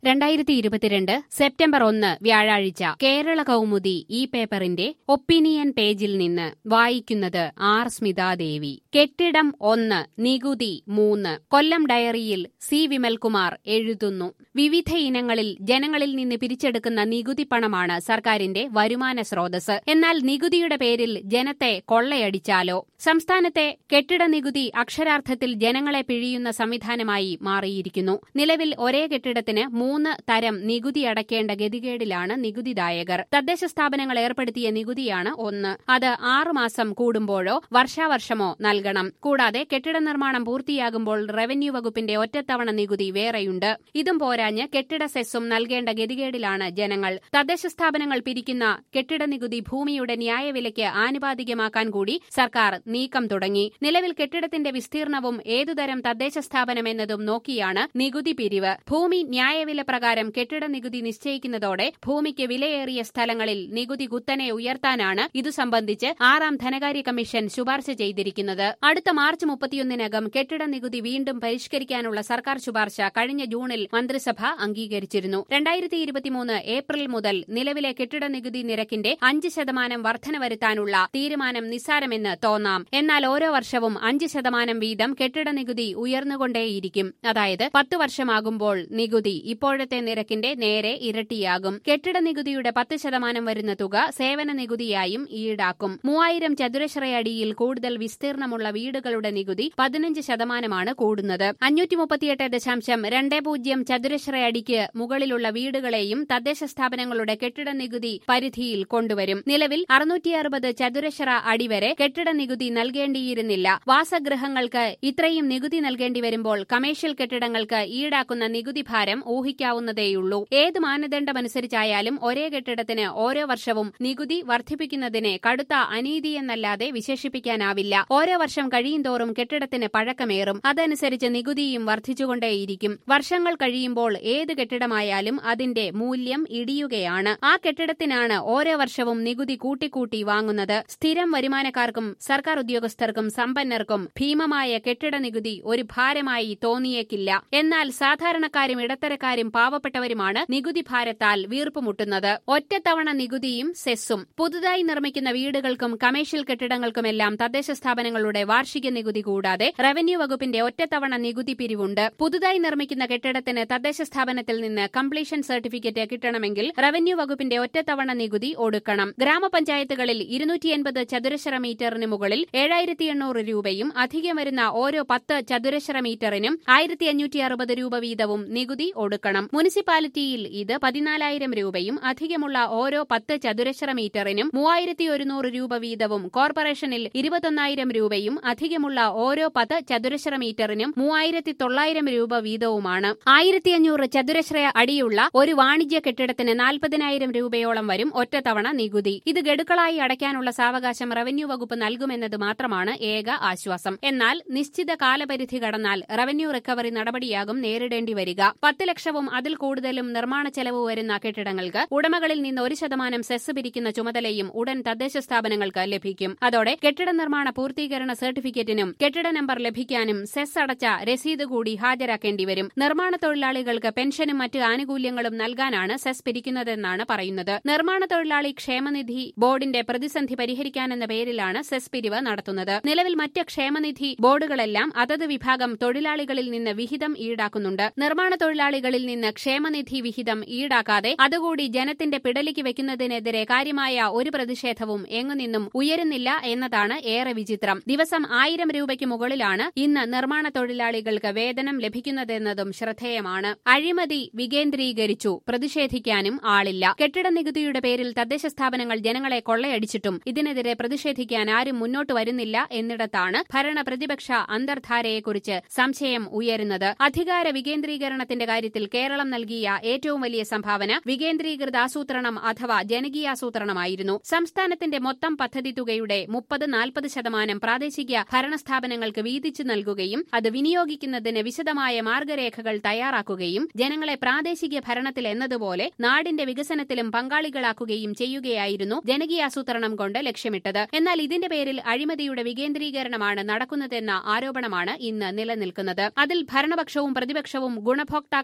രണ്ടായിരത്തി ഇരുപത്തിരണ്ട് സെപ്റ്റംബർ ഒന്ന് വ്യാഴാഴ്ച കേരള കൗമുദി ഈ പേപ്പറിന്റെ ഒപ്പീനിയൻ പേജിൽ നിന്ന് വായിക്കുന്നത് ആർ സ്മിതാദേവി കെട്ടിടം ഒന്ന് നികുതി മൂന്ന് കൊല്ലം ഡയറിയിൽ സി വിമൽകുമാർ എഴുതുന്നു വിവിധ ഇനങ്ങളിൽ ജനങ്ങളിൽ നിന്ന് പിരിച്ചെടുക്കുന്ന നികുതി പണമാണ് സർക്കാരിന്റെ വരുമാന സ്രോതസ് എന്നാൽ നികുതിയുടെ പേരിൽ ജനത്തെ കൊള്ളയടിച്ചാലോ സംസ്ഥാനത്തെ കെട്ടിട നികുതി അക്ഷരാർത്ഥത്തിൽ ജനങ്ങളെ പിഴിയുന്ന സംവിധാനമായി മാറിയിരിക്കുന്നു നിലവിൽ ഒരേ കെട്ടിടത്തിന് മൂന്ന് തരം നികുതി അടയ്ക്കേണ്ട ഗതികേടിലാണ് നികുതിദായകർ തദ്ദേശ സ്ഥാപനങ്ങൾ ഏർപ്പെടുത്തിയ നികുതിയാണ് ഒന്ന് അത് ആറുമാസം കൂടുമ്പോഴോ വർഷാവർഷമോ നൽകണം കൂടാതെ കെട്ടിട നിർമ്മാണം പൂർത്തിയാകുമ്പോൾ റവന്യൂ വകുപ്പിന്റെ ഒറ്റത്തവണ നികുതി വേറെയുണ്ട് ഇതും പോരാഞ്ഞ് കെട്ടിട സെസ്സും നൽകേണ്ട ഗതികേടിലാണ് ജനങ്ങൾ തദ്ദേശ സ്ഥാപനങ്ങൾ പിരിക്കുന്ന കെട്ടിട നികുതി ഭൂമിയുടെ ന്യായവിലയ്ക്ക് ആനുപാതികമാക്കാൻ കൂടി സർക്കാർ നീക്കം തുടങ്ങി നിലവിൽ കെട്ടിടത്തിന്റെ വിസ്തീർണവും ഏതുതരം തദ്ദേശ സ്ഥാപനമെന്നതും നോക്കിയാണ് നികുതി പിരിവ് ഭൂമി ന്യായവില പ്രകാരം കെട്ടിട നികുതി നിശ്ചയിക്കുന്നതോടെ ഭൂമിക്ക് വിലയേറിയ സ്ഥലങ്ങളിൽ നികുതി കുത്തനെ ഉയർത്താനാണ് ഇതു സംബന്ധിച്ച് ആറാം ധനകാര്യ കമ്മീഷൻ ശുപാർശ ചെയ്തിരിക്കുന്നത് അടുത്ത മാർച്ച് മുപ്പത്തിയൊന്നിനകം കെട്ടിട നികുതി വീണ്ടും പരിഷ്കരിക്കാനുള്ള സർക്കാർ ശുപാർശ കഴിഞ്ഞ ജൂണിൽ മന്ത്രിസഭ അംഗീകരിച്ചിരുന്നു രണ്ടായിരത്തി ഇരുപത്തിമൂന്ന് ഏപ്രിൽ മുതൽ നിലവിലെ കെട്ടിട നികുതി നിരക്കിന്റെ അഞ്ച് ശതമാനം വർധന വരുത്താനുള്ള തീരുമാനം നിസ്സാരമെന്ന് തോന്നാം എന്നാൽ ഓരോ വർഷവും അഞ്ച് ശതമാനം വീതം കെട്ടിട നികുതി ഉയർന്നുകൊണ്ടേയിരിക്കും അതായത് പത്ത് വർഷമാകുമ്പോൾ നികുതി ഇപ്പോഴത്തെ നിരക്കിന്റെ നേരെ ഇരട്ടിയാകും കെട്ടിട നികുതിയുടെ പത്ത് ശതമാനം വരുന്ന തുക സേവന നികുതിയായും ഈടാക്കും മൂവായിരം ചതുരശ്രയടിയിൽ കൂടുതൽ വിസ്തീർണമുള്ള വീടുകളുടെ നികുതി പതിനഞ്ച് ശതമാനമാണ് കൂടുന്നത് അഞ്ഞൂറ്റി മുപ്പത്തിയെട്ട് ദശാംശം രണ്ട് പൂജ്യം ചതുരശ്രയടിക്ക് മുകളിലുള്ള വീടുകളെയും തദ്ദേശ സ്ഥാപനങ്ങളുടെ കെട്ടിട നികുതി പരിധിയിൽ കൊണ്ടുവരും നിലവിൽ അറുന്നൂറ്റി അറുപത് ചതുരശ്ര അടി വരെ കെട്ടിട നികുതി നൽകേണ്ടിയിരുന്നില്ല വാസഗൃഹങ്ങൾക്ക് ഇത്രയും നികുതി നൽകേണ്ടി വരുമ്പോൾ കമേഴ്ഷ്യൽ കെട്ടിടങ്ങൾക്ക് ഈടാക്കുന്ന നികുതി ഭാരം ഊഹിക്കാവുന്നതേയുള്ളൂ ഏത് മാനദണ്ഡമനുസരിച്ചായാലും ഒരേ കെട്ടിടത്തിന് ഓരോ വർഷവും നികുതി വർദ്ധിപ്പിക്കുന്നതിനെ കടുത്ത അനീതിയെന്നല്ലാതെ വിശേഷിപ്പിക്കാനാവില്ല ഓരോ വർഷം കഴിയുന്തോറും കെട്ടിടത്തിന് പഴക്കമേറും അതനുസരിച്ച് നികുതിയും വർദ്ധിച്ചുകൊണ്ടേയിരിക്കും വർഷങ്ങൾ കഴിയുമ്പോൾ ഏത് കെട്ടിടമായാലും അതിന്റെ മൂല്യം ഇടിയുകയാണ് ആ കെട്ടിടത്തിനാണ് ഓരോ വർഷവും നികുതി കൂട്ടിക്കൂട്ടി വാങ്ങുന്നത് സ്ഥിരം വരുമാനക്കാർക്കും സർക്കാർ ഉദ്യോഗസ്ഥർക്കും സമ്പന്നർക്കും ഭീമമായ കെട്ടിട നികുതി ഒരു ഭാരമായി തോന്നിയേക്കില്ല എന്നാൽ സാധാരണക്കാരും ഇടത്തരക്കാരും പാവപ്പെട്ടവരുമാണ് നികുതി ഭാരത്താൽ വീർപ്പുമുട്ടുന്നത് ഒറ്റത്തവണ നികുതിയും സെസ്സും പുതുതായി നിർമ്മിക്കുന്ന വീടുകൾക്കും കമേഴ്ഷ്യൽ കെട്ടിടങ്ങൾക്കുമെല്ലാം തദ്ദേശ സ്ഥാപനങ്ങളുടെ വാർഷിക നികുതി കൂടാതെ റവന്യൂ വകുപ്പിന്റെ ഒറ്റത്തവണ നികുതി പിരിവുണ്ട് പുതുതായി നിർമ്മിക്കുന്ന കെട്ടിടത്തിന് തദ്ദേശ സ്ഥാപനത്തിൽ നിന്ന് കംപ്ലീഷൻ സർട്ടിഫിക്കറ്റ് കിട്ടണമെങ്കിൽ റവന്യൂ വകുപ്പിന്റെ ഒറ്റത്തവണ നികുതി ഒടുക്കണം ഗ്രാമപഞ്ചായത്തുകളിൽ ഇരുന്നൂറ്റി എൺപത് ചതുരശ്ര മീറ്ററിന് മുകളിൽ ഏഴായിരത്തി എണ്ണൂറ് രൂപയും അധികം വരുന്ന ഓരോ പത്ത് ചതുരശ്ര മീറ്ററിനും ആയിരത്തി അഞ്ഞൂറ്റി അറുപത് രൂപ വീതവും നികുതി ഒടുക്കണം മുനിസിപ്പാലിറ്റിയിൽ ഇത് പതിനാലായിരം രൂപയും അധികമുള്ള ഓരോ പത്ത് ചതുരശ്ര മീറ്ററിനും മൂവായിരത്തി ഒരുന്നൂറ് രൂപ വീതവും കോർപ്പറേഷനിൽ ഇരുപത്തൊന്നായിരം രൂപയും അധികമുള്ള ഓരോ പത്ത് ചതുരശ്ര മീറ്ററിനും മൂവായിരത്തി തൊള്ളായിരം രൂപ വീതവുമാണ് ആയിരത്തി അഞ്ഞൂറ് ചതുരശ്ര അടിയുള്ള ഒരു വാണിജ്യ കെട്ടിടത്തിന് നാൽപ്പതിനായിരം രൂപയോളം വരും ഒറ്റത്തവണ നികുതി ഇത് ഗഡുക്കളായി അടയ്ക്കാനുള്ള സാവകാശം റവന്യൂ വകുപ്പ് നൽകുമെന്നത് മാത്രമാണ് ഏക ആശ്വാസം എന്നാൽ നിശ്ചിത കാലപരിധി കടന്നാൽ റവന്യൂ റിക്കവറി നടപടിയാകും നേരിടേണ്ടി വരിക പത്ത് ലക്ഷവും അതിൽ കൂടുതലും നിർമ്മാണ ചെലവ് വരുന്ന കെട്ടിടങ്ങൾക്ക് ഉടമകളിൽ നിന്ന് ഒരു ശതമാനം സെസ് പിരിക്കുന്ന ചുമതലയും ഉടൻ തദ്ദേശ സ്ഥാപനങ്ങൾക്ക് ലഭിക്കും അതോടെ കെട്ടിട നിർമ്മാണ പൂർത്തീകരണ സർട്ടിഫിക്കറ്റിനും കെട്ടിട നമ്പർ ലഭിക്കാനും സെസ് അടച്ച രസീത് കൂടി ഹാജരാക്കേണ്ടി വരും നിർമ്മാണ തൊഴിലാളികൾക്ക് പെൻഷനും മറ്റ് ആനുകൂല്യങ്ങളും നൽകാനാണ് സെസ് പിരിക്കുന്നതെന്നാണ് പറയുന്നത് നിർമ്മാണ തൊഴിലാളി ക്ഷേമനിധി ബോർഡിന്റെ പ്രതിസന്ധി പരിഹരിക്കാനെന്ന പേരിലാണ് സെസ് പിരിവ് നടത്തുന്നത് നിലവിൽ മറ്റ് ക്ഷേമനിധി ബോർഡുകളെല്ലാം അതത് വിഭാഗം തൊഴിലാളികളിൽ നിന്ന് വിഹിതം ഈടാക്കുന്നുണ്ട് നിർമ്മാണ തൊഴിലാളികളിൽ നിന്ന് ക്ഷേമനിധി വിഹിതം ഈടാക്കാതെ അതുകൂടി ജനത്തിന്റെ പിടലിക്ക് വെക്കുന്നതിനെതിരെ കാര്യമായ ഒരു പ്രതിഷേധവും എങ്ങുനിന്നും ഉയരുന്നില്ല എന്നതാണ് ഏറെ വിചിത്രം ദിവസം ആയിരം രൂപയ്ക്ക് മുകളിലാണ് ഇന്ന് നിർമ്മാണ തൊഴിലാളികൾക്ക് വേതനം ലഭിക്കുന്നതെന്നതും ശ്രദ്ധേയമാണ് അഴിമതി വികേന്ദ്രീകരിച്ചു പ്രതിഷേധിക്കാനും ആളില്ല കെട്ടിട നികുതിയുടെ പേരിൽ തദ്ദേശ സ്ഥാപനങ്ങൾ ജനങ്ങളെ കൊള്ളയടിച്ചിട്ടും ഇതിനെതിരെ പ്രതിഷേധിക്കാൻ ആരും മുന്നോട്ട് വരുന്നില്ല എന്നിടത്താണ് ഭരണ പ്രതിപക്ഷ അന്തർധാരയെക്കുറിച്ച് സംശയം ഉയരുന്നത് അധികാര വികേന്ദ്രീകരണത്തിന്റെ കാര്യത്തിൽ കേരളം നൽകിയ ഏറ്റവും വലിയ സംഭാവന വികേന്ദ്രീകൃത ആസൂത്രണം അഥവാ ജനകീയാസൂത്രണമായിരുന്നു സംസ്ഥാനത്തിന്റെ മൊത്തം പദ്ധതി തുകയുടെ മുപ്പത് നാൽപ്പത് ശതമാനം പ്രാദേശിക ഭരണസ്ഥാപനങ്ങൾക്ക് വീതിച്ചു നൽകുകയും അത് വിനിയോഗിക്കുന്നതിന് വിശദമായ മാർഗരേഖകൾ തയ്യാറാക്കുകയും ജനങ്ങളെ പ്രാദേശിക ഭരണത്തിൽ എന്നതുപോലെ നാടിന്റെ വികസനത്തിലും പങ്കാളികളാക്കുകയും ചെയ്യുകയായിരുന്നു ജനകീയാസൂത്രണം കൊണ്ട് ലക്ഷ്യമിട്ടത് എന്നാൽ ഇതിന്റെ പേരിൽ അഴിമതിയുടെ വികേന്ദ്രീകരണമാണ് നടക്കുന്നതെന്ന ആരോപണമാണ് ഇന്ന് നിലനിൽക്കുന്നത് അതിൽ ഭരണപക്ഷവും പ്രതിപക്ഷവും ഗുണഭോക്താക്കളാകുമ്പോൾ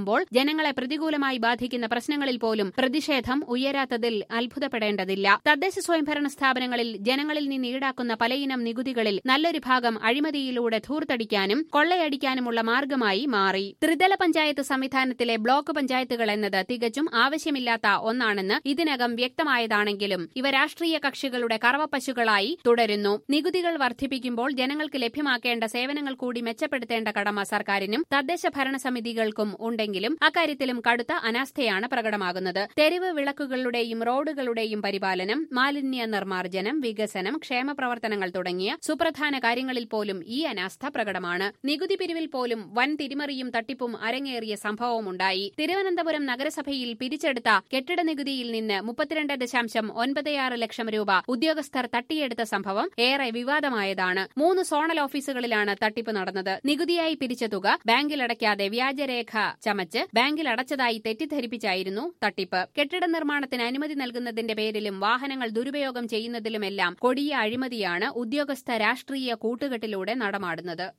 നടക്കുമ്പോൾ ജനങ്ങളെ പ്രതികൂലമായി ബാധിക്കുന്ന പ്രശ്നങ്ങളിൽ പോലും പ്രതിഷേധം ഉയരാത്തതിൽ അത്ഭുതപ്പെടേണ്ടതില്ല തദ്ദേശ സ്വയംഭരണ സ്ഥാപനങ്ങളിൽ ജനങ്ങളിൽ നിന്ന് ഈടാക്കുന്ന പലയിനം നികുതികളിൽ നല്ലൊരു ഭാഗം അഴിമതിയിലൂടെ ധൂർത്തടിക്കാനും കൊള്ളയടിക്കാനുമുള്ള മാർഗമായി മാറി ത്രിതല പഞ്ചായത്ത് സംവിധാനത്തിലെ ബ്ലോക്ക് പഞ്ചായത്തുകൾ എന്നത് തികച്ചും ആവശ്യമില്ലാത്ത ഒന്നാണെന്ന് ഇതിനകം വ്യക്തമായതാണെങ്കിലും ഇവ രാഷ്ട്രീയ കക്ഷികളുടെ കറവപ്പശുക്കളായി തുടരുന്നു നികുതികൾ വർദ്ധിപ്പിക്കുമ്പോൾ ജനങ്ങൾക്ക് ലഭ്യമാക്കേണ്ട സേവനങ്ങൾ കൂടി മെച്ചപ്പെടുത്തേണ്ട കടമ സർക്കാരിനും തദ്ദേശ ഭരണസമിതികൾക്കും ഉണ്ടെങ്കിലും അക്കാര്യത്തിലും കടുത്ത അനാസ്ഥയാണ് പ്രകടമാകുന്നത് തെരുവ് വിളക്കുകളുടെയും റോഡുകളുടെയും പരിപാലനം മാലിന്യ നിർമ്മാർജ്ജനം വികസനം ക്ഷേമപ്രവർത്തനങ്ങൾ തുടങ്ങിയ സുപ്രധാന കാര്യങ്ങളിൽ പോലും ഈ അനാസ്ഥ പ്രകടമാണ് നികുതി പിരിവിൽ പോലും വൻ തിരിമറിയും തട്ടിപ്പും അരങ്ങേറിയ സംഭവമുണ്ടായി തിരുവനന്തപുരം നഗരസഭയിൽ പിരിച്ചെടുത്ത കെട്ടിട നികുതിയിൽ നിന്ന് മുപ്പത്തിരണ്ട് ദശാംശം ഒൻപത്തിയാറ് ലക്ഷം രൂപ ഉദ്യോഗസ്ഥർ തട്ടിയെടുത്ത സംഭവം ഏറെ വിവാദമായതാണ് മൂന്ന് സോണൽ ഓഫീസുകളിലാണ് തട്ടിപ്പ് നടന്നത് നികുതിയായി പിരിച്ച തുക ബാങ്കിൽ അടയ്ക്കാതെ വ്യാജരേഖ ചമച്ച് ബാങ്കിൽ അടച്ചതായി തെറ്റിദ്ധരിപ്പിച്ചായിരുന്നു തട്ടിപ്പ് കെട്ടിട നിർമ്മാണത്തിന് അനുമതി നൽകുന്നതിന്റെ പേരിലും വാഹനങ്ങൾ ദുരുപയോഗം ചെയ്യുന്നതിലുമെല്ലാം കൊടിയ അഴിമതിയാണ് ഉദ്യോഗസ്ഥ രാഷ്ട്രീയ കൂട്ടുകെട്ടിലൂടെ നടമാടുന്നത്